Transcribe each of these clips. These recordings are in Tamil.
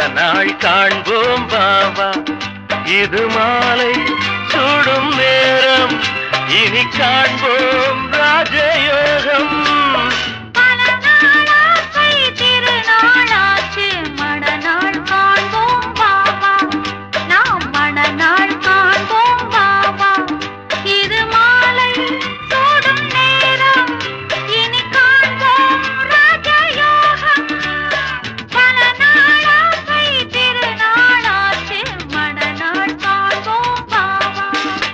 மணநாள் காண்போம் பாபா இது மாலை சூடும் நேரம் இனி காண்போம் ராஜயோகம் பல நாளாசை திருநாளாச்சு மணநாள் காண்போம் பாபா நாம் மணநாள் காண்போம் பாபா இது மாலை சூடும் நேரம் இனி காண்போம் ராஜயோகம் பல நாளாசை திருநாளாச்சு மணநாள் காண்போம் பாபா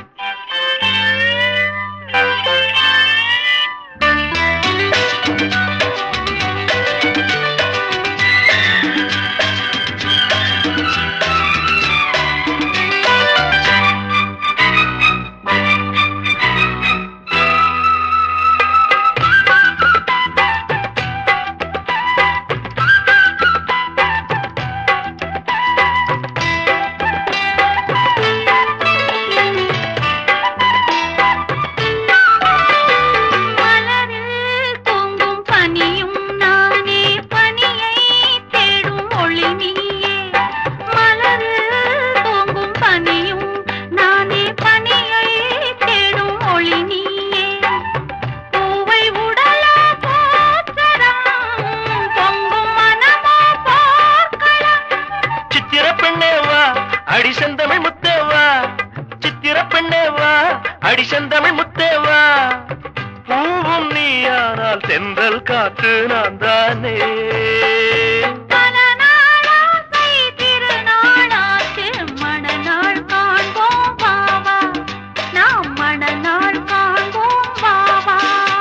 மலரில் தூங்கும் பனியும் நானே பனியை தேடும் ஒளி நீயே மலரில் தூங்கும் பனியும் நானே பனியை தேடும் ஒளி நீயே பூவை உடலா போச்சரம் பொங்கும் மனமோ போர்க்களம் சித்திர பெண்ணே வா அடி செந்தமிழ் முத்தே வா சித்திர பெண்ணே வா அடி செந்தமிழ் முத்தே வா பூவும் நீயானால் சென்றல் காற்று நான் தானே பல நாளாசை திருநாளாச்சு மணநாள் காண்போம் பாவா நாம் மணநாள் காண்போம் பாவா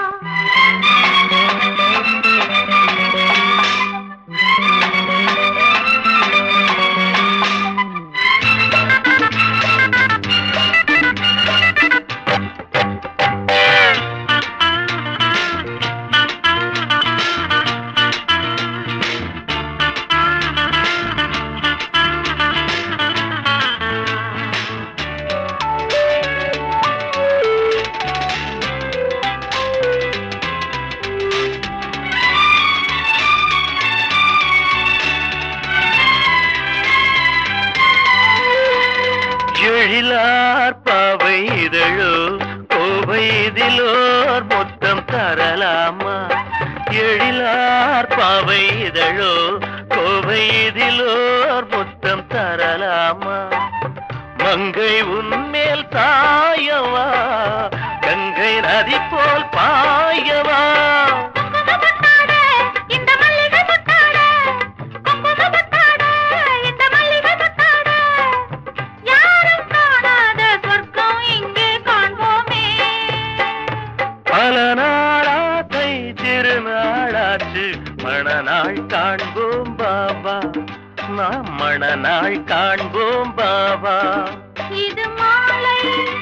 எழிலார் பாவை இதழோ கோவை இதிலோர் மொத்தம் தரலாமா எழிலார் பாவை இதழோ கோவை இதிலோர் மொத்தம் தரலாமா மங்கை உன்மேல் தாயவா கங்கை நதி போல் பாயவா குங்குமப்பட்டாட, இந்த மல்லிகை முட்டாட. குங்குமப்பட்டாட, இந்த மல்லிகை முட்டாட. யாரும் காணாத சொர்க்கம் இங்கே காண்போமே பல நாளாத்தை திருநாளாச்சு மணநாள் காண்போம் பாபா நாம் மணநாள் காண்போம் பாபா இது மாலை